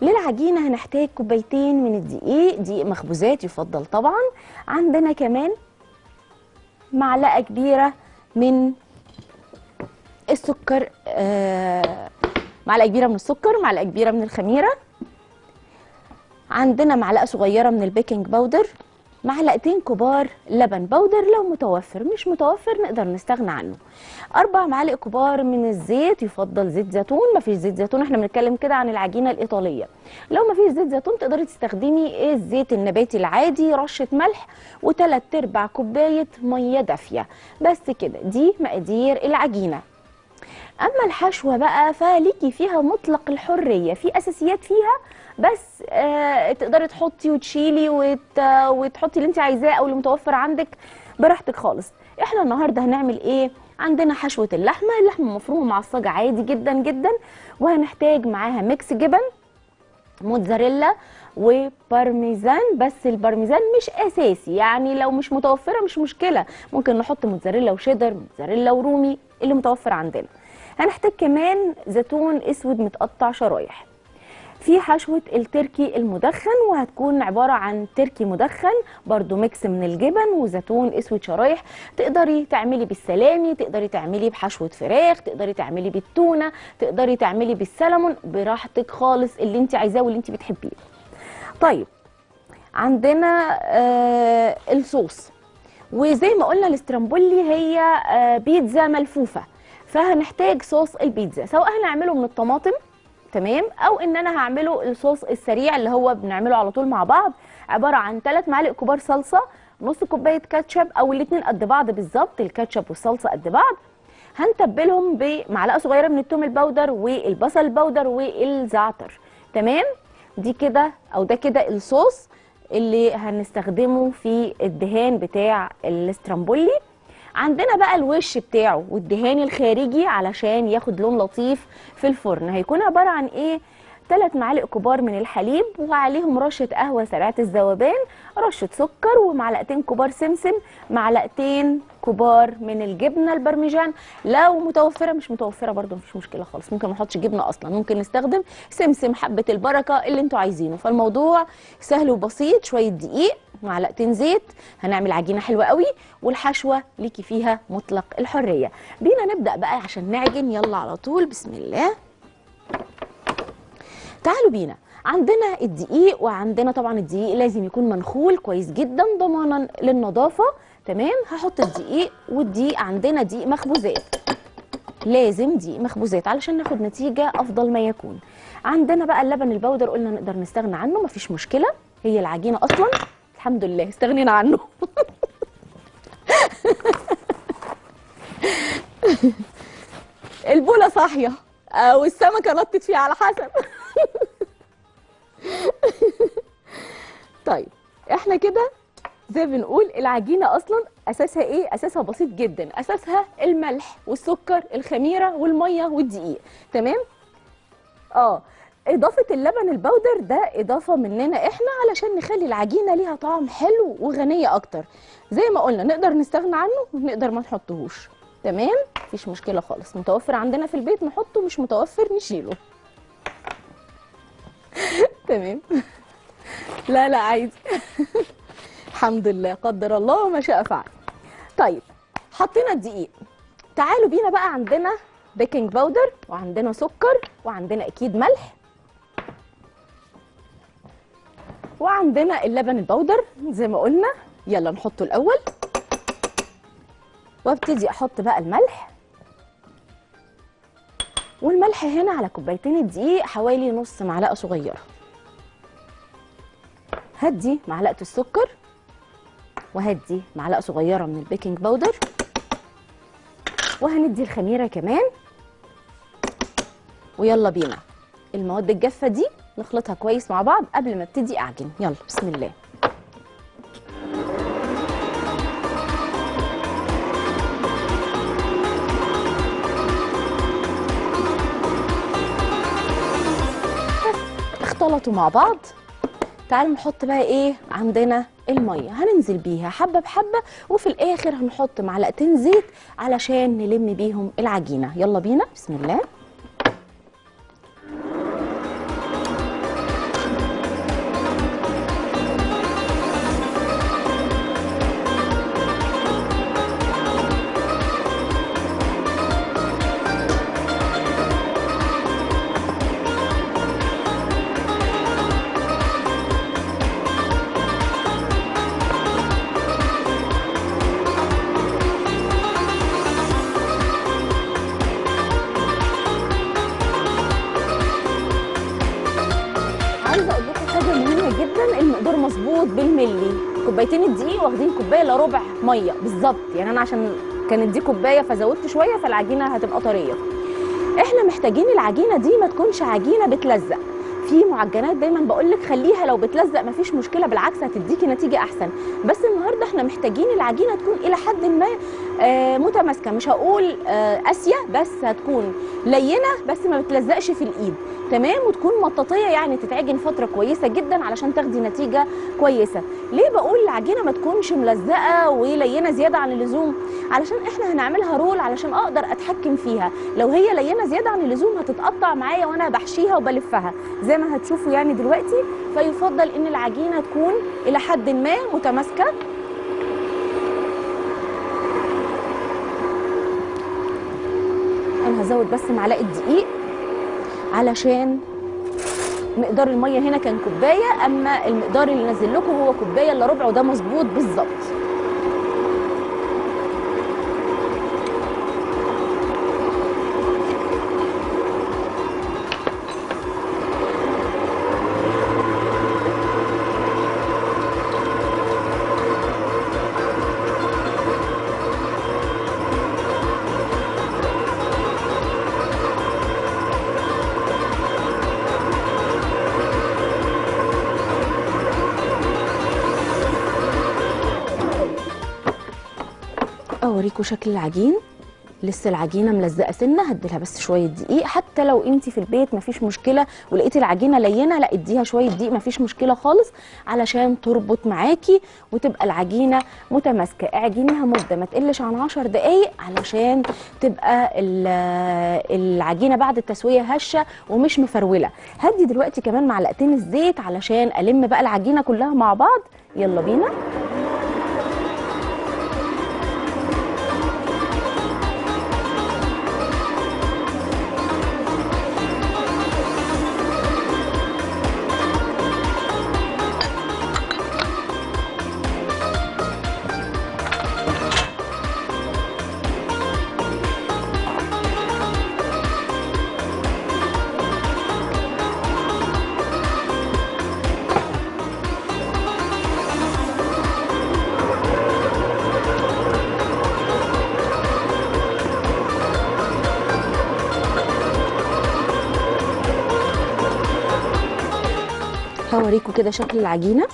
للعجينه هنحتاج كوبايتين من الدقيق دقيق مخبوزات يفضل طبعا عندنا كمان معلقه كبيره من السكر آه معلقه كبيره من السكر معلقه كبيره من الخميره عندنا معلقه صغيره من البيكنج باودر معلقتين كبار لبن بودر لو متوفر مش متوفر نقدر نستغنى عنه اربع معالق كبار من الزيت يفضل زيت زيتون ما فيش زيت زيتون احنا بنتكلم كده عن العجينه الايطاليه لو ما فيش زيت زيتون تقدري تستخدمي الزيت النباتي العادي رشه ملح وثلاث ارباع كوبايه ميه دافيه بس كده دي مقادير العجينه اما الحشوه بقى فليكي فيها مطلق الحريه في اساسيات فيها بس آه تقدري تحطي وتشيلي وت... وتحطي اللي انت عايزاه او اللي متوفر عندك براحتك خالص احنا النهارده هنعمل ايه عندنا حشوه اللحمه اللحمه مفرومه معصجه عادي جدا جدا وهنحتاج معاها ميكس جبن موتزاريلا وبارميزان بس البارميزان مش اساسي يعني لو مش متوفره مش مشكله ممكن نحط موتزاريلا وشيدر موتزاريلا ورومي اللي متوفر عندنا هنحتاج كمان زيتون اسود متقطع شرايح في حشوة التركي المدخن وهتكون عبارة عن تركي مدخن برضو ميكس من الجبن وزيتون اسود شرايح تقدري تعملي بالسلامي تقدري تعملي بحشوة فراخ تقدري تعملي بالتونة تقدري تعملي بالسلمون براحتك خالص اللي انت عايزاه واللي انت بتحبيه طيب عندنا آه الصوص وزي ما قلنا الاسترامبولي هي آه بيتزا ملفوفه فهنحتاج صوص البيتزا سواء هنعمله من الطماطم تمام او ان انا هعمله الصوص السريع اللي هو بنعمله على طول مع بعض عباره عن 3 معالق كبار صلصه نص كوبايه كاتشب او الاثنين قد بعض بالظبط الكاتشب والصلصه قد بعض هنتبلهم بمعلقه صغيره من التوم البودر والبصل البودر والزعتر تمام دي كده او ده كده الصوص اللي هنستخدمه في الدهان بتاع الاسترامبولي عندنا بقى الوش بتاعه والدهان الخارجي علشان ياخد لون لطيف في الفرن هيكون عباره عن ايه 3 معالق كبار من الحليب وعليهم رشه قهوه سريعه الذوبان رشه سكر ومعلقتين كبار سمسم معلقتين كبار من الجبنه البرمجان لو متوفره مش متوفره برده مفيش مشكله خالص ممكن ما نحطش جبنه اصلا ممكن نستخدم سمسم حبه البركه اللي انتوا عايزينه فالموضوع سهل وبسيط شويه دقيق معلقتين زيت هنعمل عجينه حلوه قوي والحشوه ليكي فيها مطلق الحريه بينا نبدا بقى عشان نعجن يلا على طول بسم الله تعالوا بينا عندنا الدقيق وعندنا طبعا الدقيق لازم يكون منخول كويس جدا ضمانا للنظافه تمام هحط الدقيق والدقيق عندنا دقيق مخبوزات لازم دقيق مخبوزات علشان ناخد نتيجه افضل ما يكون عندنا بقى اللبن البودر قلنا نقدر نستغنى عنه مفيش مشكله هي العجينه اصلا الحمد لله استغنينا عنه البوله صاحيه او السمكه نطت فيها على حسب طيب احنا كده زي ما بنقول العجينه اصلا اساسها ايه اساسها بسيط جدا اساسها الملح والسكر الخميره والميه والدقيق تمام اه اضافه اللبن البودر ده اضافه مننا احنا علشان نخلي العجينه ليها طعم حلو وغنيه اكتر زي ما قلنا نقدر نستغنى عنه ونقدر ما نحطهوش تمام مفيش مشكله خالص متوفر عندنا في البيت نحطه مش متوفر نشيله تمام لا لا عادي الحمد لله قدر الله وما شاء فعل طيب حطينا الدقيق تعالوا بينا بقى عندنا بيكنج باودر وعندنا سكر وعندنا اكيد ملح وعندنا اللبن البودر زي ما قلنا يلا نحطه الاول وابتدي احط بقى الملح والملح هنا على كوبايتين الدقيق حوالي نص معلقه صغيره هدي معلقه السكر وهدي معلقه صغيره من البيكنج باودر وهندي الخميره كمان ويلا بينا المواد الجافه دي نخلطها كويس مع بعض قبل ما ابتدي اعجن يلا بسم الله اختلطوا مع بعض تعالوا نحط بقى ايه عندنا الميه هننزل بيها حبه بحبه وفي الاخر هنحط معلقتين زيت علشان نلم بيهم العجينه يلا بينا بسم الله عايزه اقول لكم حاجه مهمه جدا المقدار مظبوط بالملي كوبايتين الدقيق واخدين كوبايه الا ربع ميه بالظبط يعني انا عشان كانت دي كوبايه فزودت شويه فالعجينه هتبقى طريه احنا محتاجين العجينه دي ما تكونش عجينه بتلزق في معجنات دايما بقول لك خليها لو بتلزق مفيش مشكله بالعكس هتديكي نتيجه احسن بس النهارده احنا محتاجين العجينه تكون الى حد ما آه متماسكه مش هقول آه قاسيه بس هتكون لينه بس ما بتلزقش في الايد تمام وتكون مطاطيه يعني تتعجن فتره كويسه جدا علشان تاخدي نتيجه كويسه ليه بقول العجينه ما تكونش ملزقه ولينه زياده عن اللزوم علشان احنا هنعملها رول علشان اقدر اتحكم فيها لو هي لينه زياده عن اللزوم هتتقطع معايا وانا بحشيها وبلفها زي ما هتشوفوا يعني دلوقتي فيفضل ان العجينه تكون الى حد ما متماسكه انا هزود بس معلقه دقيق علشان مقدار الميه هنا كان كوبايه اما المقدار اللي نزل لكم هو كوبايه الا ربع وده مظبوط بالظبط اوريكم شكل العجين لسه العجينه ملزقه سنه هديلها بس شويه دقيق حتى لو انت في البيت مفيش مشكله ولقيتي العجينه لينه لا اديها شويه دقيق مفيش مشكله خالص علشان تربط معاكي وتبقى العجينه متماسكه اعجنيها مده ما تقلش عن 10 دقائق علشان تبقى العجينه بعد التسويه هشه ومش مفروله هدي دلوقتي كمان معلقتين الزيت علشان الم بقى العجينه كلها مع بعض يلا بينا هوريكم كده شكل العجينه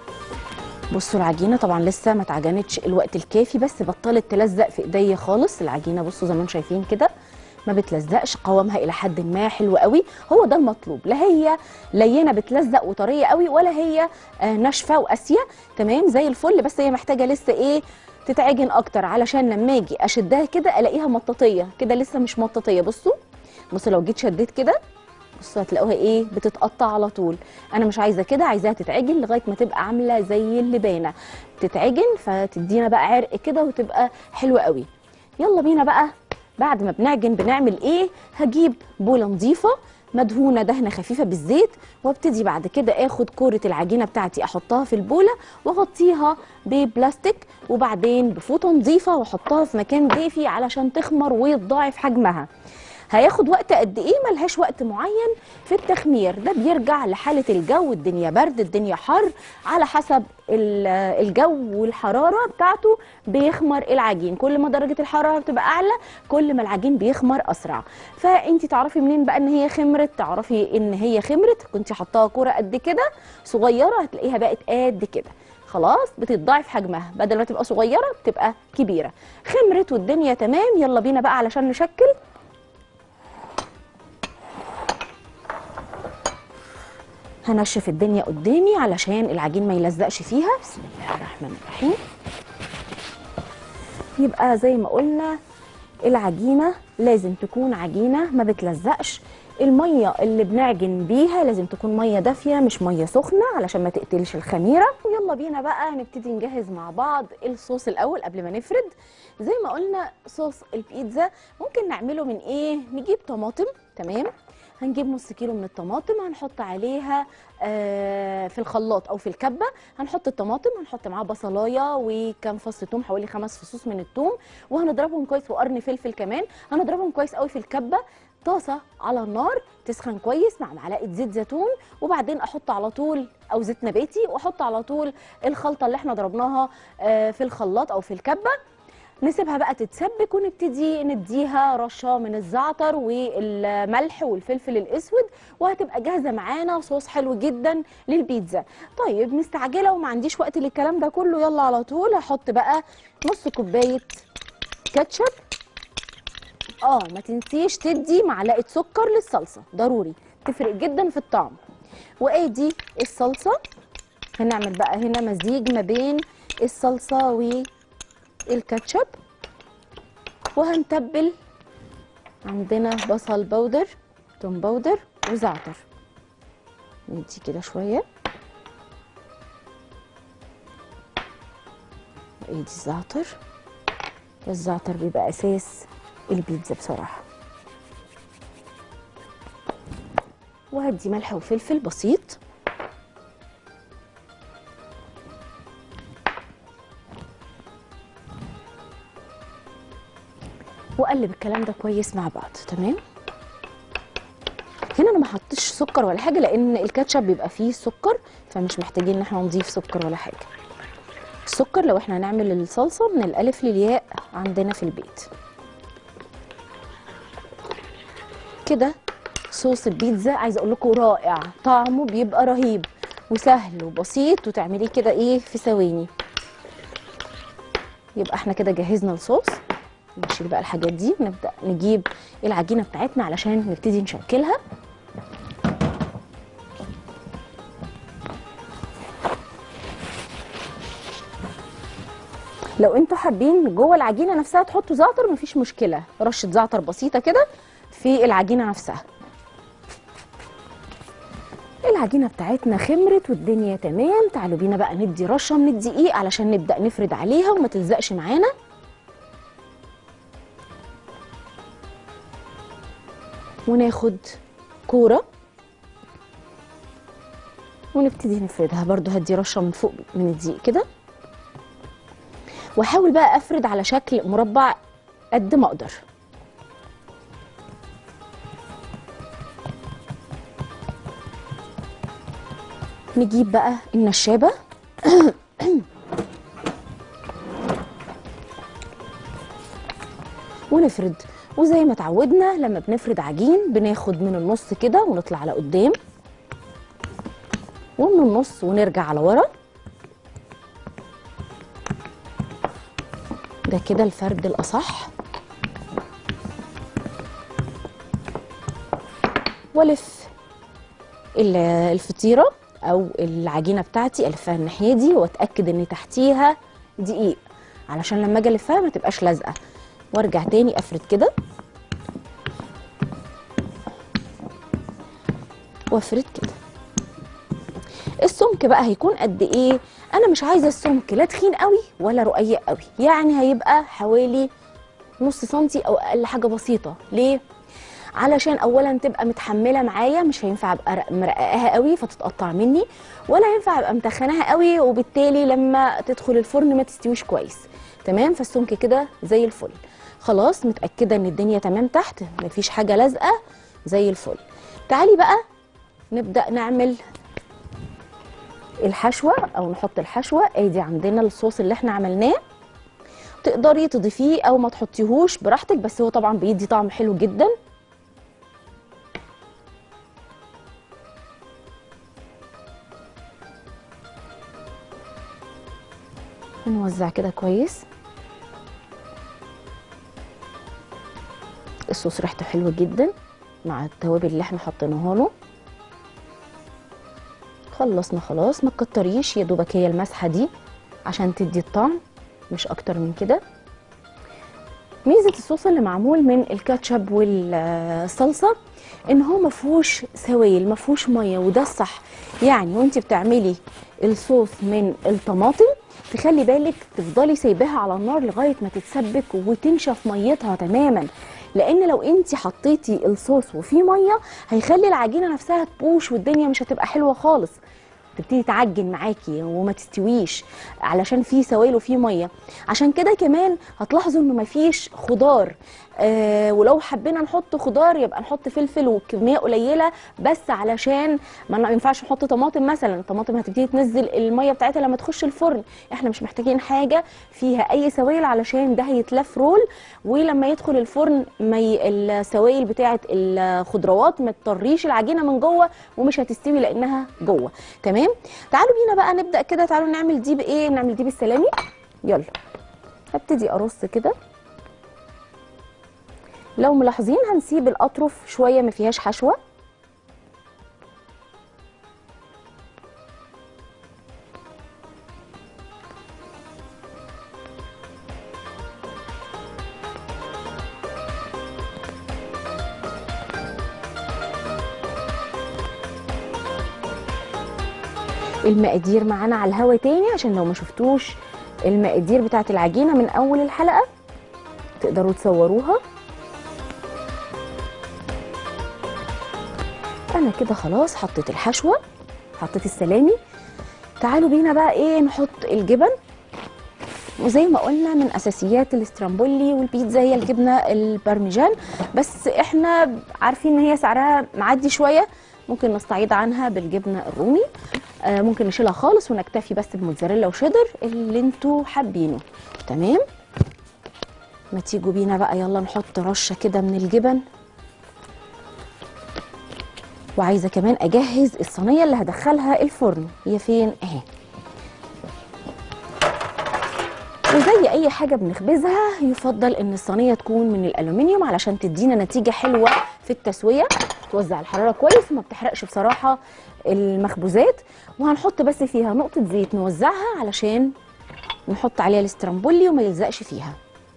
بصوا العجينه طبعا لسه ما اتعجنتش الوقت الكافي بس بطلت تلزق في ايديا خالص العجينه بصوا زي ما انتم شايفين كده ما بتلزقش قوامها الى حد ما حلو قوي هو ده المطلوب لا هي لينه بتلزق وطريه قوي ولا هي آه ناشفه وقاسيه تمام زي الفل بس هي محتاجه لسه ايه تتعجن اكتر علشان لما اجي اشدها كده الاقيها مطاطيه كده لسه مش مطاطيه بصوا بصوا لو جيت شديت كده بصوا هتلاقوها ايه بتتقطع على طول انا مش عايزه كده عايزاها تتعجن لغايه ما تبقى عامله زي اللبانه تتعجن فتدينا بقى عرق كده وتبقى حلوه قوي يلا بينا بقى بعد ما بنعجن بنعمل ايه هجيب بوله نظيفه مدهونه دهنه خفيفه بالزيت وابتدي بعد كده اخد كوره العجينه بتاعتي احطها في البوله واغطيها ببلاستيك وبعدين بفوطه نظيفه واحطها في مكان دافي علشان تخمر ويتضاعف حجمها هياخد وقت قد ايه ملهاش وقت معين في التخمير ده بيرجع لحاله الجو الدنيا برد الدنيا حر على حسب الجو والحراره بتاعته بيخمر العجين كل ما درجه الحراره بتبقى اعلى كل ما العجين بيخمر اسرع فانت تعرفي منين بقى ان هي خمرت تعرفي ان هي خمرت كنت حطاها كوره قد كده صغيره هتلاقيها بقت قد كده خلاص بتتضاعف حجمها بدل ما تبقى صغيره بتبقى كبيره خمرت والدنيا تمام يلا بينا بقى علشان نشكل هنشف الدنيا قدامي علشان العجين ما يلزقش فيها بسم الله الرحمن الرحيم يبقى زي ما قلنا العجينه لازم تكون عجينه ما بتلزقش الميه اللي بنعجن بيها لازم تكون ميه دافيه مش ميه سخنه علشان ما تقتلش الخميره ويلا بينا بقى نبتدي نجهز مع بعض الصوص الاول قبل ما نفرد زي ما قلنا صوص البيتزا ممكن نعمله من ايه نجيب طماطم تمام هنجيب نص كيلو من الطماطم هنحط عليها آه في الخلاط او في الكبه هنحط الطماطم هنحط معاها بصلايه وكام فص ثوم حوالي خمس فصوص من الثوم وهنضربهم كويس وقرن فلفل كمان هنضربهم كويس قوي في الكبه طاسه على النار تسخن كويس مع معلقه زيت زيتون وبعدين احط على طول او زيت نباتي واحط على طول الخلطه اللي احنا ضربناها آه، في الخلاط او في الكبه نسيبها بقى تتسبك ونبتدي نديها رشه من الزعتر والملح والفلفل الاسود وهتبقى جاهزه معانا صوص حلو جدا للبيتزا طيب مستعجله وما عنديش وقت للكلام ده كله يلا على طول هحط بقى نص كوبايه كاتشب اه ما تنسيش تدي معلقه سكر للصلصه ضروري تفرق جدا في الطعم وادي الصلصه هنعمل بقى هنا مزيج ما بين الصلصه والكاتشب وهنتبل عندنا بصل بودر توم بودر وزعتر ندي كده شويه ادي الزعتر الزعتر بيبقى اساس البيتزا بصراحه وهدي ملح وفلفل بسيط واقلب الكلام ده كويس مع بعض تمام هنا انا ما حطيتش سكر ولا حاجه لان الكاتشب بيبقى فيه سكر فمش محتاجين ان احنا نضيف سكر ولا حاجه السكر لو احنا هنعمل الصلصه من الالف للياء عندنا في البيت كده صوص البيتزا عايزه اقول لكم رائع طعمه بيبقى رهيب وسهل وبسيط وتعمليه كده ايه في ثواني يبقى احنا كده جهزنا الصوص نشيل بقى الحاجات دي ونبدا نجيب العجينه بتاعتنا علشان نبتدي نشكلها لو انتوا حابين جوه العجينه نفسها تحطوا زعتر مفيش مشكله رشه زعتر بسيطه كده في العجينه نفسها العجينه بتاعتنا خمرت والدنيا تمام تعالوا بينا بقى ندي رشه من الدقيق علشان نبدا نفرد عليها وما تلزقش معانا وناخد كوره ونبتدي نفردها برضو هدي رشه من فوق من الدقيق كده واحاول بقى افرد على شكل مربع قد ما اقدر نجيب بقى النشابه ونفرد وزي ما اتعودنا لما بنفرد عجين بناخد من النص كده ونطلع على قدام ومن النص ونرجع على ورا ده كده الفرد الاصح والف ال- الفطيره او العجينه بتاعتي الفها الناحيه دي واتاكد ان تحتيها دقيق علشان لما اجي الفها ما تبقاش لازقه وارجع تاني افرد كده وافرد كده السمك بقى هيكون قد ايه انا مش عايزه السمك لا تخين قوي ولا رقيق قوي يعني هيبقى حوالي نص سنتي او اقل حاجه بسيطه ليه علشان اولا تبقى متحمله معايا مش هينفع ابقى رق- مرققاها قوي فتتقطع مني ولا ينفع ابقى متخناها قوي وبالتالي لما تدخل الفرن ما تستويش كويس تمام فالسمك كده زي الفل خلاص متاكده ان الدنيا تمام تحت مفيش حاجه لازقه زي الفل تعالي بقى نبدا نعمل الحشوه او نحط الحشوه ادي عندنا الصوص اللي احنا عملناه تقدري تضيفيه او ما تحطيهوش براحتك بس هو طبعا بيدي طعم حلو جدا نوزع كده كويس الصوص ريحته حلوه جدا مع التوابل اللي احنا حطيناها له خلصنا خلاص ما تكتريش يا دوبك هي المسحه دي عشان تدي الطعم مش اكتر من كده ميزه الصوص اللي معمول من الكاتشب والصلصه ان هو ما فيهوش سوائل ما فيهوش ميه وده الصح يعني وانت بتعملي الصوص من الطماطم تخلي بالك تفضلي سايباها على النار لغايه ما تتسبك وتنشف ميتها تماما لان لو انت حطيتي الصوص وفيه ميه هيخلي العجينه نفسها تبوش والدنيا مش هتبقى حلوه خالص تبتدي تعجن معاكي وما تستويش علشان في سوائل وفي ميه عشان كده كمان هتلاحظوا انه مفيش خضار آه ولو حبينا نحط خضار يبقى نحط فلفل وكميه قليله بس علشان ما ينفعش نحط طماطم مثلا الطماطم هتبتدي تنزل الميه بتاعتها لما تخش الفرن احنا مش محتاجين حاجه فيها اي سوائل علشان ده هيتلف رول ولما يدخل الفرن ما ي... السوائل بتاعه الخضروات ما تطريش العجينه من جوه ومش هتستوي لانها جوه تمام تعالوا بينا بقى نبدا كده تعالوا نعمل دي بايه نعمل دي بالسلامي يلا هبتدي ارص كده لو ملاحظين هنسيب الاطرف شويه ما فيهاش حشوه المقادير معانا على الهوا تاني عشان لو ما شفتوش المقادير بتاعت العجينه من اول الحلقه تقدروا تصوروها انا كده خلاص حطيت الحشوه حطيت السلامي تعالوا بينا بقى ايه نحط الجبن وزي ما قلنا من اساسيات الاسترامبولي والبيتزا هي الجبنه البارميجان بس احنا عارفين ان هي سعرها معدي شويه ممكن نستعيض عنها بالجبنه الرومي آه ممكن نشيلها خالص ونكتفي بس بموتزاريلا وشيدر اللي انتوا حابينه تمام ما تيجوا بينا بقى يلا نحط رشه كده من الجبن وعايزه كمان اجهز الصينيه اللي هدخلها الفرن هي فين اهي وزي اي حاجه بنخبزها يفضل ان الصينيه تكون من الالومنيوم علشان تدينا نتيجه حلوه في التسويه توزع الحراره كويس وما بتحرقش بصراحه المخبوزات وهنحط بس فيها نقطه زيت نوزعها علشان نحط عليها الاسترامبولي وما يلزقش فيها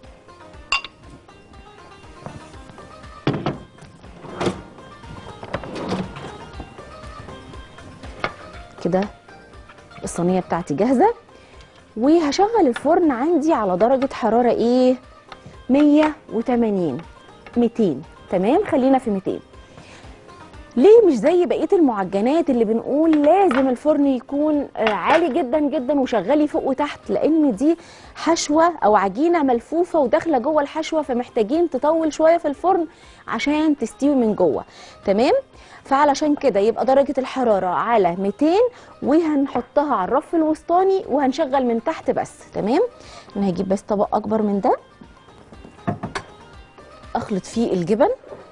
كده الصينيه بتاعتي جاهزه وهشغل الفرن عندي على درجه حراره ايه 180 200 تمام خلينا في 200 ليه مش زي بقيه المعجنات اللي بنقول لازم الفرن يكون عالي جدا جدا وشغالي فوق وتحت لان دي حشوه او عجينه ملفوفه وداخله جوه الحشوه فمحتاجين تطول شويه في الفرن عشان تستوي من جوه تمام فعلشان كده يبقى درجه الحراره على 200 وهنحطها على الرف الوسطاني وهنشغل من تحت بس تمام انا هجيب بس طبق اكبر من ده اخلط فيه الجبن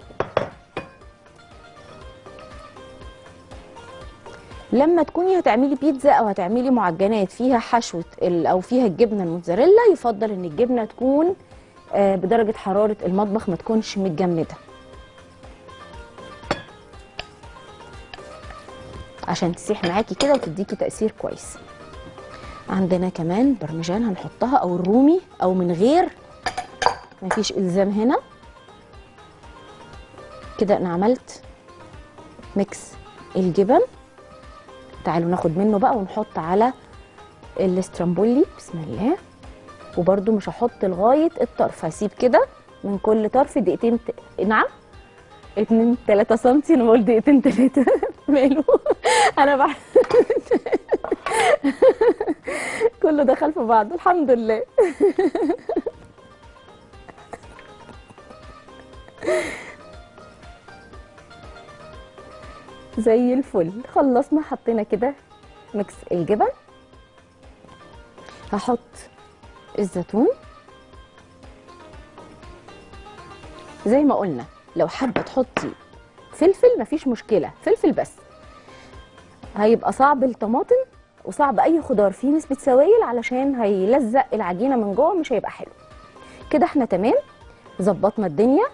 لما تكوني هتعملي بيتزا او هتعملي معجنات فيها حشوه او فيها الجبنه الموتزاريلا يفضل ان الجبنه تكون بدرجه حراره المطبخ ما تكونش متجمده عشان تسيح معاكي كده وتديكي تاثير كويس عندنا كمان برمجان هنحطها او الرومي او من غير مفيش الزام هنا كده انا عملت ميكس الجبن تعالوا ناخد منه بقى ونحط على الاسترامبولي بسم الله وبرده مش هحط لغايه الطرف هسيب كده من كل طرف دقيقتين ت... نعم 2 3 سم انا بقول دقيقتين 3 ماله انا بح... كله دخل في بعض الحمد لله زي الفل خلصنا حطينا كده ميكس الجبن هحط الزيتون زي ما قلنا لو حابه تحطي فلفل مفيش مشكله فلفل بس هيبقى صعب الطماطم وصعب اي خضار فيه نسبه سوائل علشان هيلزق العجينه من جوه مش هيبقى حلو كده احنا تمام ظبطنا الدنيا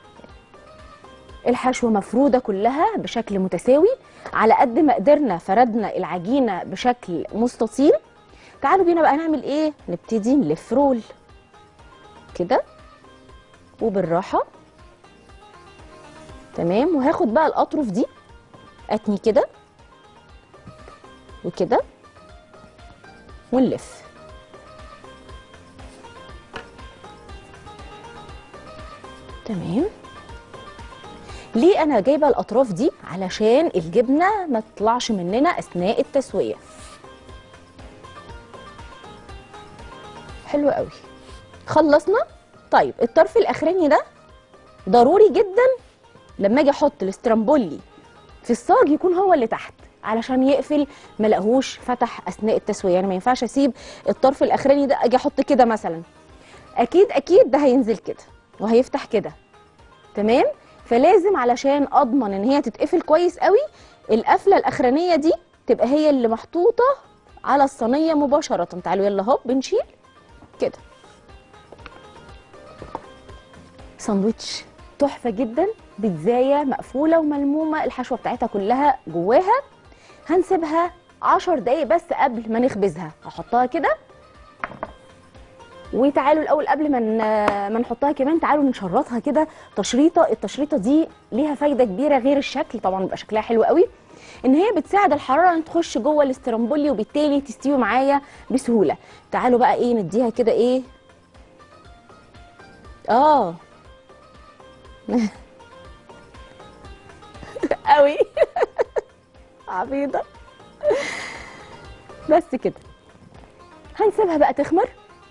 الحشوه مفروده كلها بشكل متساوي على قد ما قدرنا فردنا العجينه بشكل مستطيل تعالوا بينا بقى نعمل ايه نبتدي نلف رول كده وبالراحه تمام وهاخد بقى الاطرف دي اتني كده وكده ونلف تمام ليه انا جايبه الاطراف دي علشان الجبنه ما تطلعش مننا اثناء التسويه حلو قوي خلصنا طيب الطرف الاخراني ده ضروري جدا لما اجي احط الاسترامبولي في الصاج يكون هو اللي تحت علشان يقفل ما لقهوش فتح اثناء التسويه يعني ما ينفعش اسيب الطرف الاخراني ده اجي احط كده مثلا اكيد اكيد ده هينزل كده وهيفتح كده تمام فلازم علشان اضمن ان هي تتقفل كويس قوي القفله الاخرانيه دي تبقى هي اللي محطوطه على الصينيه مباشره تعالوا يلا هوب بنشيل كده ساندوتش تحفه جدا بيتزايه مقفوله وملمومه الحشوه بتاعتها كلها جواها هنسيبها 10 دقايق بس قبل ما نخبزها هحطها كده وتعالوا الاول قبل ما ن- ما نحطها كمان تعالوا نشرطها كده تشريطه التشريطه دي ليها فايده كبيره غير الشكل طبعا بيبقى شكلها حلو قوي ان هي بتساعد الحراره ان تخش جوه الاسترامبولي وبالتالي تستوي معايا بسهوله تعالوا بقى ايه نديها كده ايه اه قوي عبيطه بس كده هنسيبها بقى تخمر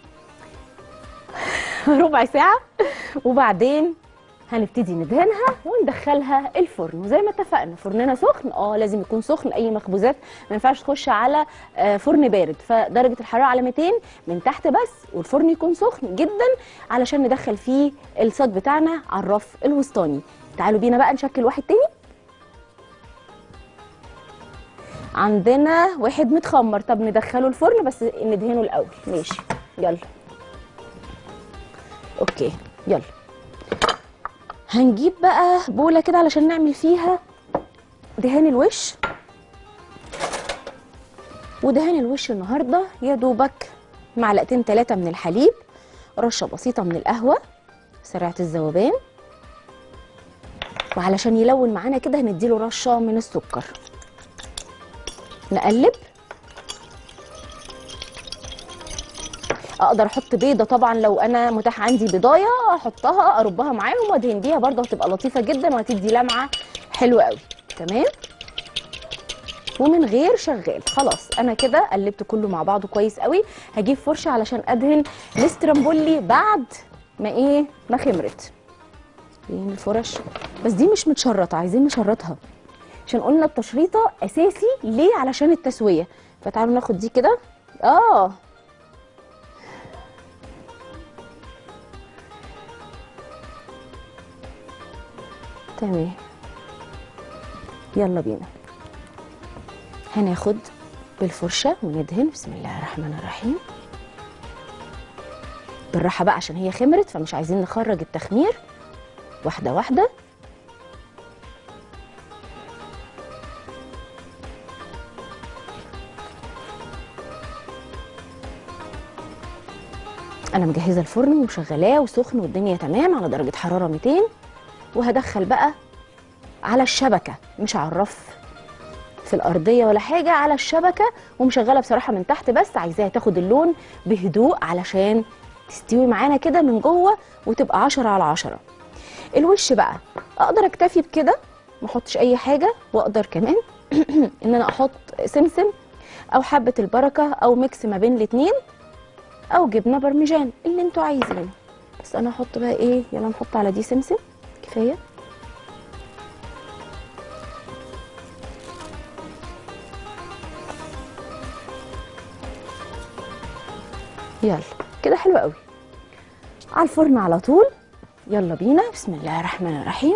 ربع ساعة وبعدين هنبتدي ندهنها وندخلها الفرن وزي ما اتفقنا فرننا سخن اه لازم يكون سخن اي مخبوزات ما ينفعش تخش على آه، فرن بارد فدرجه الحراره على 200 من تحت بس والفرن يكون سخن جدا علشان ندخل فيه الصاج بتاعنا على الرف الوسطاني تعالوا بينا بقى نشكل واحد تاني عندنا واحد متخمر طب ندخله الفرن بس ندهنه الاول ماشي يلا اوكي يلا هنجيب بقى بوله كده علشان نعمل فيها دهان الوش ودهان الوش النهارده يا دوبك معلقتين ثلاثه من الحليب رشه بسيطه من القهوه سريعه الذوبان وعلشان يلون معانا كده هنديله رشه من السكر نقلب اقدر احط بيضه طبعا لو انا متاح عندي بيضايه احطها اربها معاهم وادهن بيها برضه هتبقى لطيفه جدا وهتدي لمعه حلوه قوي تمام ومن غير شغال خلاص انا كده قلبت كله مع بعضه كويس قوي هجيب فرشه علشان ادهن الاسترامبولي بعد ما ايه ما خمرت فين الفرش بس دي مش متشرطه عايزين نشرطها عشان قلنا التشريطه اساسي ليه علشان التسويه فتعالوا ناخد دي كده اه تمام يلا بينا هناخد بالفرشة وندهن بسم الله الرحمن الرحيم بالراحة بقى عشان هي خمرت فمش عايزين نخرج التخمير واحدة واحدة انا مجهزه الفرن ومشغلاه وسخن والدنيا تمام على درجه حراره 200 وهدخل بقى على الشبكه مش على الرف في الارضيه ولا حاجه على الشبكه ومشغله بصراحه من تحت بس عايزاها تاخد اللون بهدوء علشان تستوي معانا كده من جوه وتبقى 10 على 10 الوش بقى اقدر اكتفي بكده ما احطش اي حاجه واقدر كمان ان انا احط سمسم او حبه البركه او ميكس ما بين الاتنين او جبنه برمجان اللي انتوا عايزينه بس انا هحط بقى ايه يلا نحط على دي سمسم كفايه يلا كده حلو قوي على الفرن على طول يلا بينا بسم الله الرحمن الرحيم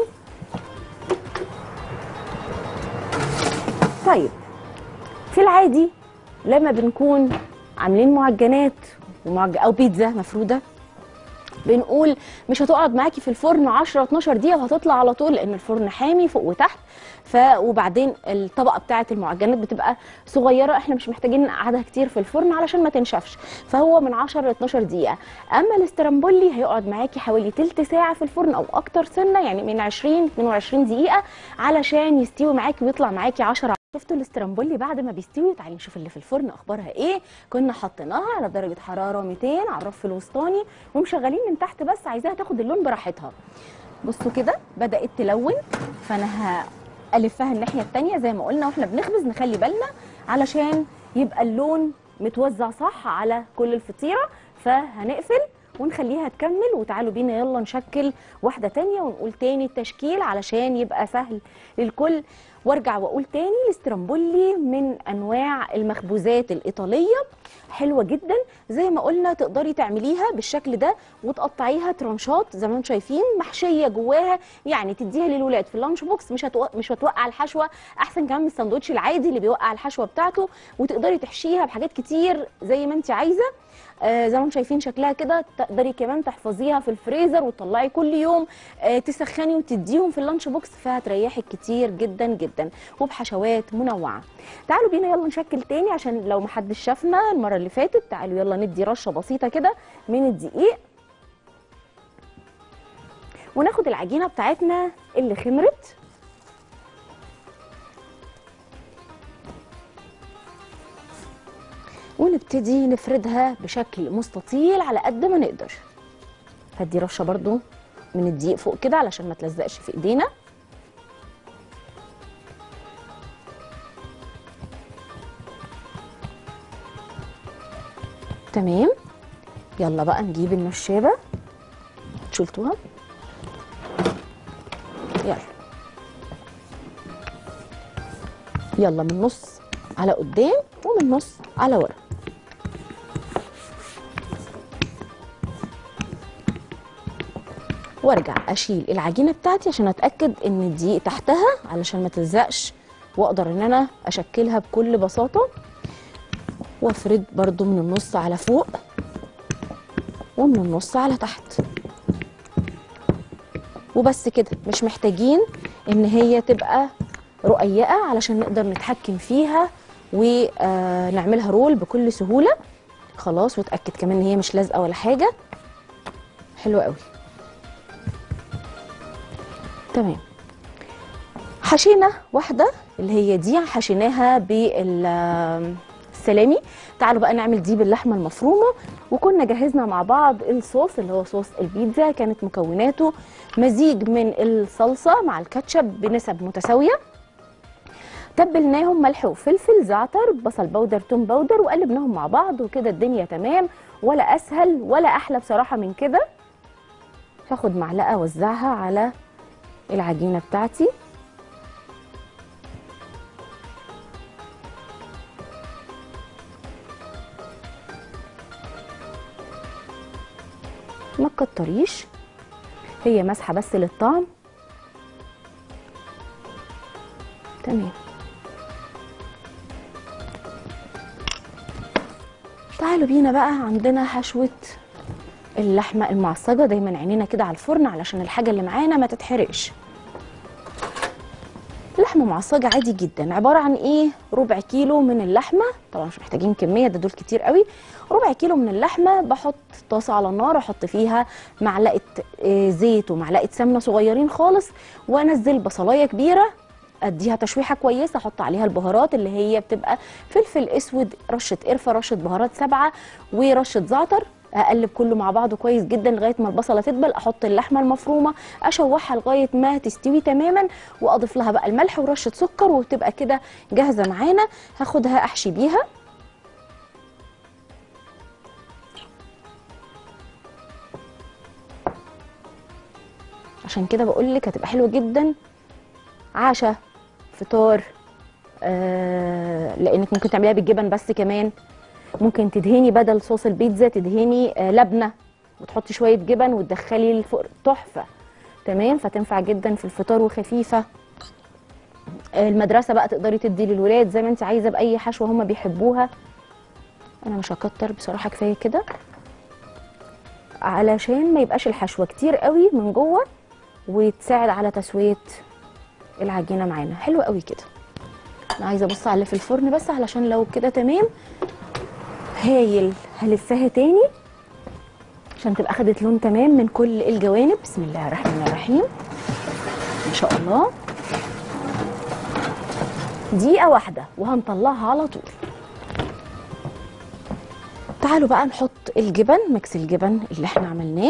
طيب في العادي لما بنكون عاملين معجنات ومعج... او بيتزا مفروده بنقول مش هتقعد معاكي في الفرن 10 12 دقيقه وهتطلع على طول لان الفرن حامي فوق وتحت ف وبعدين الطبقه بتاعه المعجنات بتبقى صغيره احنا مش محتاجين نقعدها كتير في الفرن علشان ما تنشفش فهو من 10 ل 12 دقيقه اما الاسترامبولي هيقعد معاكي حوالي تلت ساعه في الفرن او اكتر سنه يعني من 20 22 دقيقه علشان يستوي معاكي ويطلع معاكي 10 شفتوا الاسترامبولي بعد ما بيستوي تعالي نشوف اللي في الفرن اخبارها ايه كنا حطيناها على درجه حراره 200 على الرف الوسطاني ومشغلين من تحت بس عايزاها تاخد اللون براحتها بصوا كده بدات تلون فانا الفها الناحيه التانية زي ما قلنا واحنا بنخبز نخلي بالنا علشان يبقى اللون متوزع صح على كل الفطيره فهنقفل ونخليها تكمل وتعالوا بينا يلا نشكل واحده تانية ونقول تاني التشكيل علشان يبقى سهل للكل وارجع واقول تاني الاسترامبولي من انواع المخبوزات الايطاليه حلوه جدا زي ما قلنا تقدري تعمليها بالشكل ده وتقطعيها ترانشات زي ما انتم شايفين محشيه جواها يعني تديها للولاد في اللانش بوكس مش هتو... مش هتوقع الحشوه احسن كمان من الساندوتش العادي اللي بيوقع الحشوه بتاعته وتقدري تحشيها بحاجات كتير زي ما انت عايزه آه زي ما انتم شايفين شكلها كده تقدري كمان تحفظيها في الفريزر وتطلعي كل يوم آه تسخني وتديهم في اللانش بوكس فهتريحك كتير جدا جدا وبحشوات منوعه تعالوا بينا يلا نشكل تاني عشان لو محدش شافنا المره اللي فاتت تعالوا يلا ندي رشه بسيطه كده من الدقيق وناخد العجينه بتاعتنا اللي خمرت ونبتدي نفردها بشكل مستطيل على قد ما نقدر هدي رشه برضو من الدقيق فوق كده علشان ما تلزقش في ايدينا تمام يلا بقى نجيب النشابه شلتوها يلا يلا من نص على قدام ومن نص على ورا وارجع اشيل العجينه بتاعتي عشان اتاكد ان الدقيق تحتها علشان ما تلزقش واقدر ان انا اشكلها بكل بساطه وافرد برضو من النص على فوق ومن النص على تحت وبس كده مش محتاجين ان هي تبقى رقيقه علشان نقدر نتحكم فيها ونعملها رول بكل سهوله خلاص واتاكد كمان ان هي مش لازقه ولا حاجه حلوه قوي تمام حشينا واحده اللي هي دي حشيناها بالسلامي تعالوا بقى نعمل دي باللحمه المفرومه وكنا جهزنا مع بعض الصوص اللي هو صوص البيتزا كانت مكوناته مزيج من الصلصه مع الكاتشب بنسب متساويه تبلناهم ملح وفلفل زعتر بصل بودر توم بودر وقلبناهم مع بعض وكده الدنيا تمام ولا اسهل ولا احلى بصراحه من كده هاخد معلقه اوزعها على العجينه بتاعتي ما تكتريش هي مسحه بس للطعم تمام تعالوا بينا بقى عندنا حشوه اللحمه المعصجه دايما عينينا كده على الفرن علشان الحاجه اللي معانا ما تتحرقش لحمه معصجه عادي جدا عباره عن ايه ربع كيلو من اللحمه طبعا مش محتاجين كميه ده دول كتير قوي ربع كيلو من اللحمه بحط طاسه على النار احط فيها معلقه آه، زيت ومعلقه سمنه صغيرين خالص وانزل بصلايه كبيره اديها تشويحه كويسه احط عليها البهارات اللي هي بتبقى فلفل اسود رشه قرفه رشه بهارات سبعه ورشه زعتر اقلب كله مع بعضه كويس جدا لغايه ما البصله تدبل احط اللحمه المفرومه اشوحها لغايه ما تستوي تماما واضيف لها بقى الملح ورشه سكر وتبقى كده جاهزه معانا هاخدها احشي بيها عشان كده بقول لك هتبقى حلوه جدا عشاء فطار آه لانك ممكن تعمليها بالجبن بس كمان ممكن تدهني بدل صوص البيتزا تدهني آه لبنه وتحطي شويه جبن وتدخلي الفرن تحفه تمام فتنفع جدا في الفطار وخفيفه آه المدرسه بقى تقدري تدي للولاد زي ما انت عايزه باي حشوه هم بيحبوها انا مش هكتر بصراحه كفايه كده علشان ما يبقاش الحشوه كتير قوي من جوه وتساعد على تسويه العجينه معانا حلو قوي كده انا عايزه ابص على اللي في الفرن بس علشان لو كده تمام هايل هلفها تاني عشان تبقى خدت لون تمام من كل الجوانب بسم الله الرحمن الرحيم ما شاء الله دقيقة واحدة وهنطلعها على طول تعالوا بقى نحط الجبن ميكس الجبن اللي احنا عملناه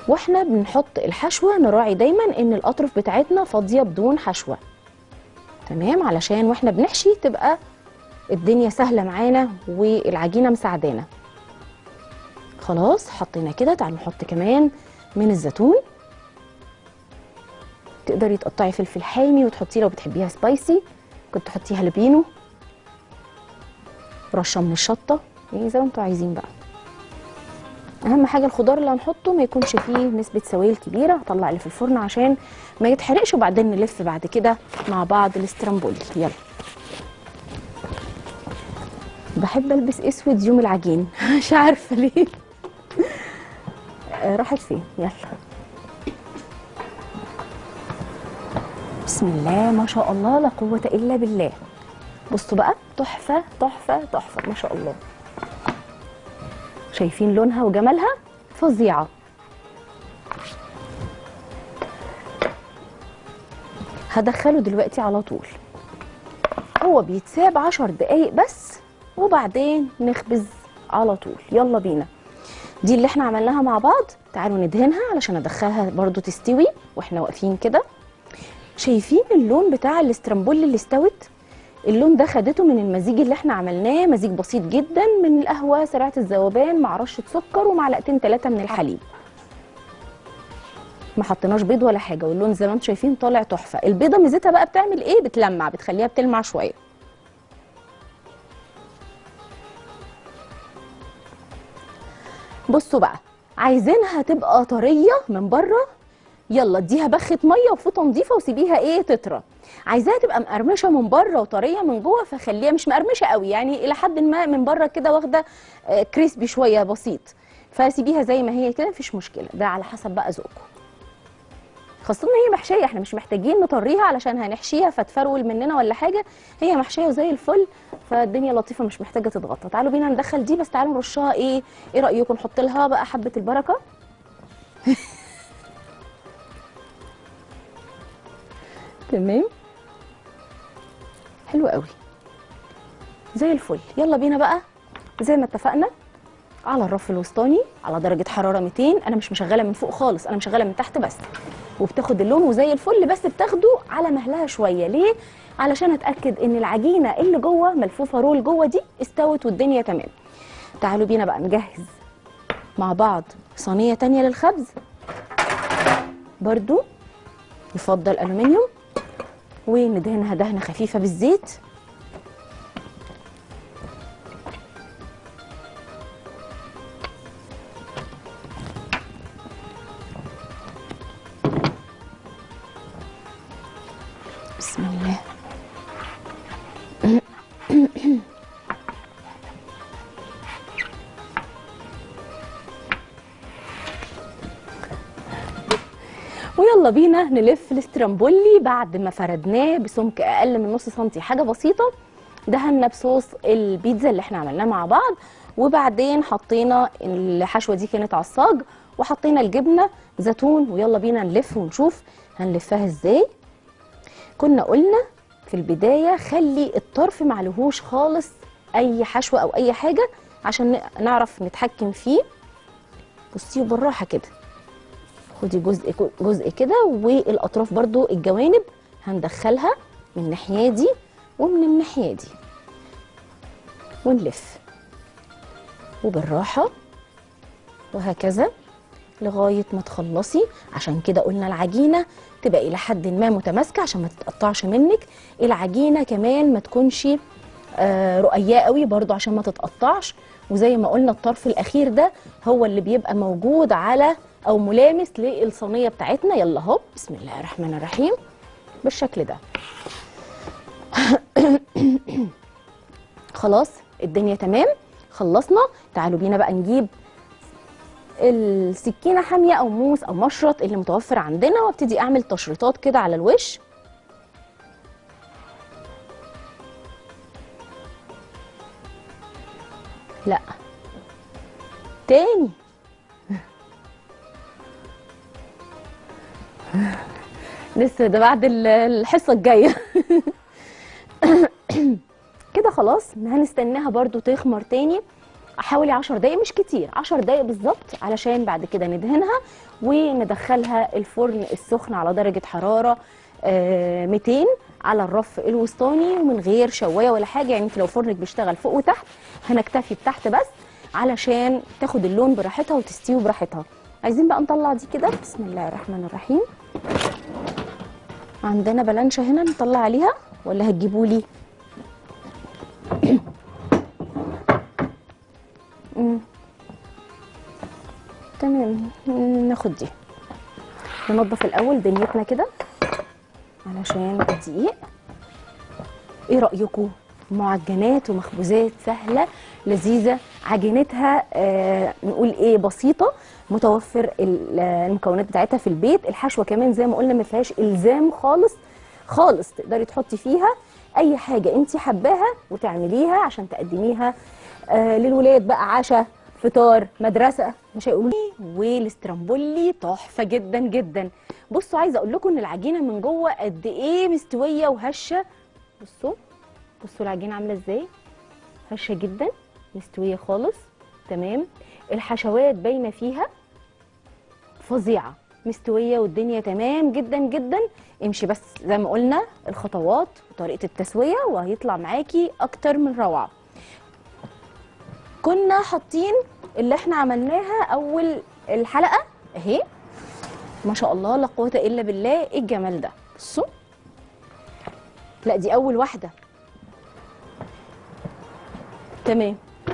واحنا بنحط الحشوه نراعي دايما ان الاطراف بتاعتنا فاضيه بدون حشوه تمام علشان واحنا بنحشي تبقى الدنيا سهله معانا والعجينه مساعدانا خلاص حطينا كده تعالوا نحط كمان من الزيتون تقدري تقطعي فلفل حامي وتحطيه لو بتحبيها سبايسي كنت تحطيها هالبينو رشه من الشطه يعني زي ما انتوا عايزين بقى اهم حاجه الخضار اللي هنحطه ما يكونش فيه نسبه سوائل كبيره هطلع اللي في الفرن عشان ما يتحرقش وبعدين نلف بعد كده مع بعض الاسترامبولي يلا بحب البس اسود يوم العجين مش عارفه ليه آه، راحت فين يلا بسم الله ما شاء الله لا قوه الا بالله بصوا بقى تحفه تحفه تحفه ما شاء الله شايفين لونها وجمالها فظيعه هدخله دلوقتي على طول هو بيتساب عشر دقايق بس وبعدين نخبز على طول يلا بينا دي اللي احنا عملناها مع بعض تعالوا ندهنها علشان ادخلها برضو تستوي واحنا واقفين كده شايفين اللون بتاع الاسترامبول اللي استوت اللون ده خدته من المزيج اللي احنا عملناه مزيج بسيط جدا من القهوه سريعه الذوبان مع رشه سكر ومعلقتين ثلاثه من الحليب ما حطيناش بيض ولا حاجه واللون زي ما انتم شايفين طالع تحفه البيضه ميزتها بقى بتعمل ايه بتلمع بتخليها بتلمع شويه بصوا بقى عايزينها تبقى طريه من بره يلا اديها بخه ميه وفوطه نظيفه وسيبيها ايه تطرى عايزاها تبقى مقرمشه من بره وطريه من جوه فخليها مش مقرمشه قوي يعني الى حد ما من بره كده واخده آه، كريسبي شويه بسيط فسيبيها زي ما هي كده مفيش مشكله ده على حسب بقى ذوقكم خاصة ان هي محشية احنا مش محتاجين نطريها علشان هنحشيها فتفرول مننا ولا حاجة هي محشية وزي الفل فالدنيا لطيفة مش محتاجة تتغطى تعالوا بينا ندخل دي بس تعالوا نرشها ايه ايه رأيكم نحط لها بقى حبة البركة تمام حلو قوي زي الفل يلا بينا بقى زي ما اتفقنا على الرف الوسطاني على درجة حرارة 200 أنا مش مشغلة من فوق خالص أنا مشغلة من تحت بس وبتاخد اللون وزي الفل بس بتاخده على مهلها شوية ليه؟ علشان أتأكد إن العجينة اللي جوه ملفوفة رول جوه دي استوت والدنيا تمام تعالوا بينا بقى نجهز مع بعض صينية تانية للخبز برضو يفضل ألومنيوم وندهنها دهنة خفيفة بالزيت بسم الله ويلا بينا نلف الاسترامبولي بعد ما فردناه بسمك اقل من نص سنتي حاجه بسيطه دهنا بصوص البيتزا اللي احنا عملناه مع بعض وبعدين حطينا الحشوه دي كانت على الصاج وحطينا الجبنه زيتون ويلا بينا نلف ونشوف هنلفها ازاي كنا قلنا في البدايه خلي الطرف معلهوش خالص اي حشوه او اي حاجه عشان ن- نعرف نتحكم فيه بصي بالراحه كده خدي جزء جزء كده والاطراف برضو الجوانب هندخلها من الناحيه دي ومن الناحيه دي ونلف وبالراحه وهكذا لغايه ما تخلصي عشان كده قلنا العجينه تبقى الى حد ما متماسكه عشان ما تتقطعش منك العجينه كمان ما تكونش آه، رقيقه قوي برضو عشان ما تتقطعش وزي ما قلنا الطرف الاخير ده هو اللي بيبقى موجود على او ملامس للصينيه بتاعتنا يلا هوب بسم الله الرحمن الرحيم بالشكل ده خلاص الدنيا تمام خلصنا تعالوا بينا بقى نجيب السكينه حاميه او موس او مشرط اللي متوفر عندنا وابتدي اعمل تشريطات كده على الوش لا تاني لسه ده بعد ال- الحصه الجايه كده خلاص هنستناها برضو تخمر تاني حوالي 10 دقايق مش كتير 10 دقايق بالظبط علشان بعد كده ندهنها وندخلها الفرن السخن على درجه حراره آه، 200 على الرف الوسطاني ومن غير شوايه ولا حاجه يعني انت لو فرنك بيشتغل فوق وتحت هنكتفي بتحت بس علشان تاخد اللون براحتها وتستوي براحتها عايزين بقى نطلع دي كده بسم الله الرحمن الرحيم عندنا بلانشة هنا نطلع عليها ولا هتجيبوا لي مم. تمام مم، ناخد دي ننضف الاول دنيتنا كده علشان الدقيق ايه رايكم معجنات ومخبوزات سهله لذيذه عجينتها آه نقول ايه بسيطه متوفر ال- آه، المكونات بتاعتها في البيت الحشوه كمان زي ما قلنا ما فيهاش الزام خالص خالص تقدري تحطي فيها اي حاجه انت حباها وتعمليها عشان تقدميها آه للولاد بقى عشاء فطار مدرسه مش هيقولوا لي والاسترامبولي تحفه جدا جدا بصوا عايزه اقول لكم ان العجينه من جوه قد ايه مستويه وهشه بصوا بصوا العجينه عامله ازاي هشه جدا مستويه خالص تمام الحشوات باينه فيها فظيعه مستويه والدنيا تمام جدا جدا امشي بس زي ما قلنا الخطوات وطريقه التسويه وهيطلع معاكي اكتر من روعه كنا حاطين اللي احنا عملناها اول الحلقه اهي ما شاء الله لا قوه الا بالله ايه الجمال ده بصوا لا دي اول واحده تمام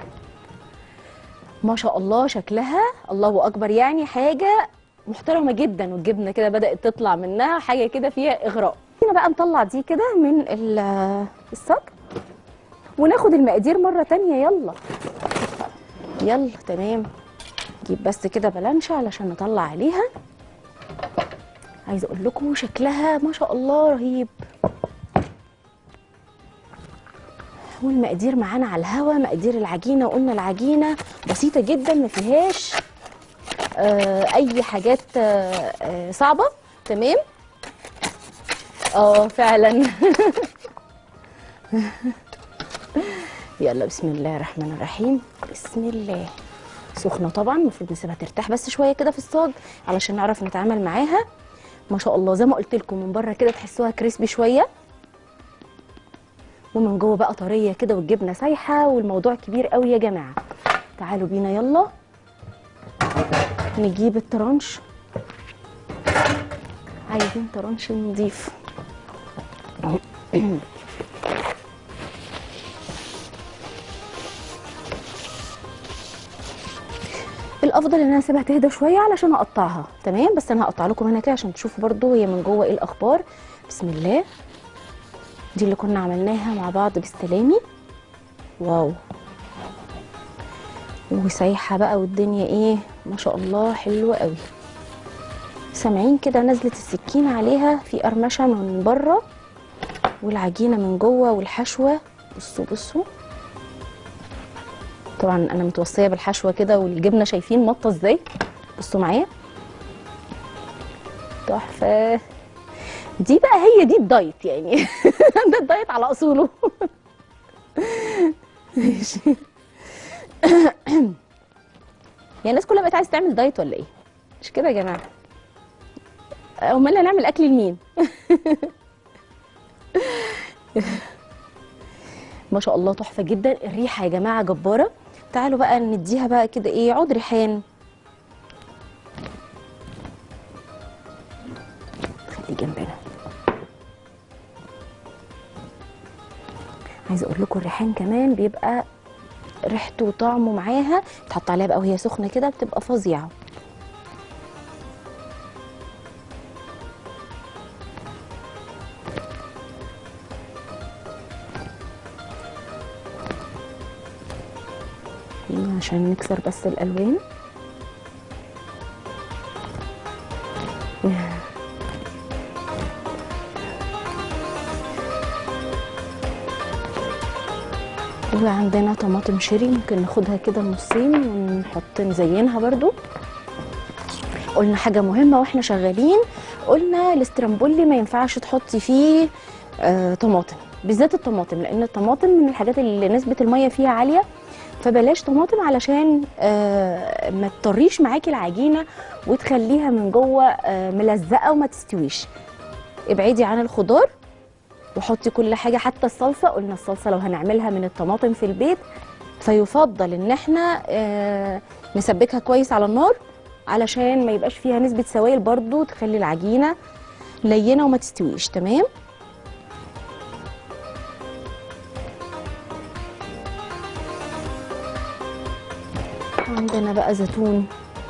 ما شاء الله شكلها الله اكبر يعني حاجه محترمه جدا والجبنه كده بدات تطلع منها حاجه كده فيها اغراء هنا بقى نطلع دي كده من ال- الصاج وناخد المقادير مره تانية يلا يلا تمام نجيب بس كده بلانشة علشان نطلع عليها عايزه اقول لكم شكلها ما شاء الله رهيب والمقادير معانا على الهوا مقادير العجينه قلنا العجينه بسيطه جدا ما فيهاش آه اي حاجات آه آه صعبه تمام اه فعلا يلا بسم الله الرحمن الرحيم بسم الله سخنه طبعا المفروض نسيبها ترتاح بس شويه كده في الصاج علشان نعرف نتعامل معاها ما شاء الله زي ما قلت لكم من بره كده تحسوها كريسبي شويه ومن جوه بقى طريه كده والجبنه سايحه والموضوع كبير قوي يا جماعه تعالوا بينا يلا نجيب الترانش عايزين ترانش نضيف الافضل ان انا اسيبها تهدى شويه علشان اقطعها تمام بس انا هقطع لكم هنا كده عشان تشوفوا برضو هي من جوه ايه الاخبار بسم الله دي اللي كنا عملناها مع بعض بالسلامي واو وسايحه بقى والدنيا ايه ما شاء الله حلوه قوي سامعين كده نزله السكين عليها في قرمشه من بره والعجينه من جوه والحشوه بصوا بصوا طبعا انا متوصيه بالحشوه كده والجبنه شايفين مطه ازاي بصوا معايا تحفه دي بقى هي دي الدايت يعني ده الدايت على اصوله ماشي يعني الناس كلها بقت عايزه تعمل دايت ولا ايه مش كده يا جماعه امال هنعمل اكل لمين ما شاء الله تحفه جدا الريحه يا جماعه جباره تعالوا بقى نديها بقى كده ايه عود ريحان خليه جنبنا عايزه اقول لكم الريحان كمان بيبقى ريحته وطعمه معاها تحط عليها بقى وهي سخنه كده بتبقى فظيعه عشان نكسر بس الالوان وعندنا طماطم شيري ممكن ناخدها كده نصين ونحط نزينها برضو قلنا حاجه مهمه واحنا شغالين قلنا الاسترامبولي ما ينفعش تحطي فيه آه طماطم بالذات الطماطم لان الطماطم من الحاجات اللي نسبه الميه فيها عاليه فبلاش طماطم علشان آه ما تطريش معاكي العجينه وتخليها من جوه آه ملزقه وما تستويش ابعدي عن الخضار وحطي كل حاجه حتى الصلصه قلنا الصلصه لو هنعملها من الطماطم في البيت فيفضل ان احنا آه نسبكها كويس على النار علشان ما يبقاش فيها نسبه سوائل برضو تخلي العجينه لينه وما تستويش تمام عندنا بقى زيتون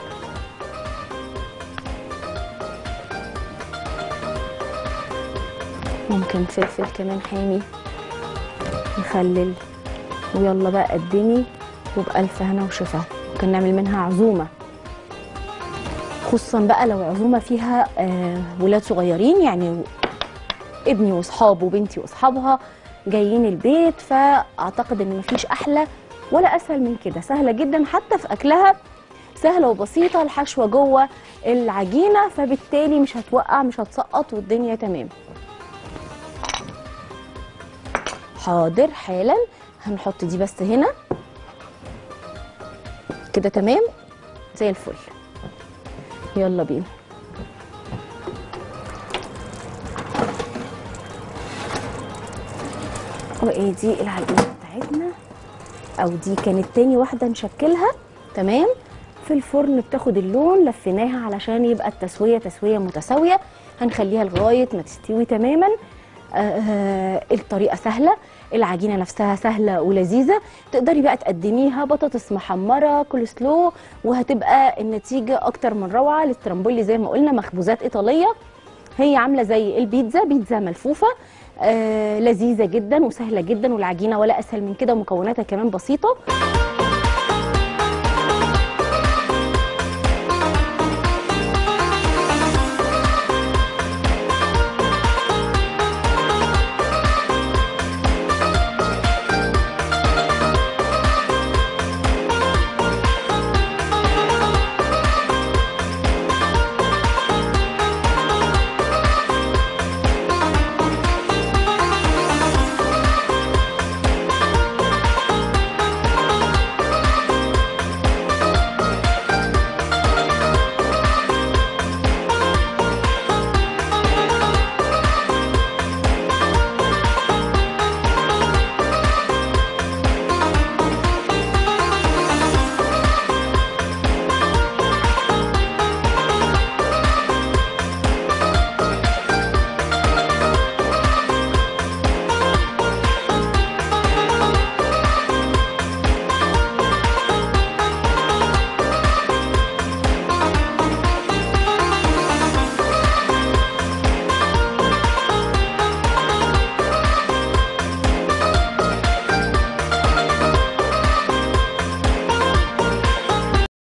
ممكن فلفل كمان حامي مخلل ويلا بقى قدمي وبألف هنا وشفا ممكن نعمل منها عزومة خصوصا بقى لو عزومة فيها آه ولاد صغيرين يعني ابني واصحابه وبنتي واصحابها جايين البيت فاعتقد ان مفيش احلى ولا اسهل من كده سهله جدا حتى في اكلها سهله وبسيطه الحشوه جوه العجينه فبالتالي مش هتوقع مش هتسقط والدنيا تمام حاضر حالا هنحط دي بس هنا كده تمام زي الفل يلا بينا وايه دي العجينه بتاعتنا او دي كانت تاني واحده نشكلها تمام في الفرن بتاخد اللون لفيناها علشان يبقى التسويه تسويه متساويه هنخليها لغايه ما تستوي تماما آه الطريقه سهله العجينه نفسها سهله ولذيذه تقدري بقى تقدميها بطاطس محمره كول سلو وهتبقى النتيجه اكتر من روعه للترامبولي زي ما قلنا مخبوزات ايطاليه هي عامله زي البيتزا بيتزا ملفوفه آه لذيذه جدا وسهله جدا والعجينه ولا اسهل من كده ومكوناتها كمان بسيطه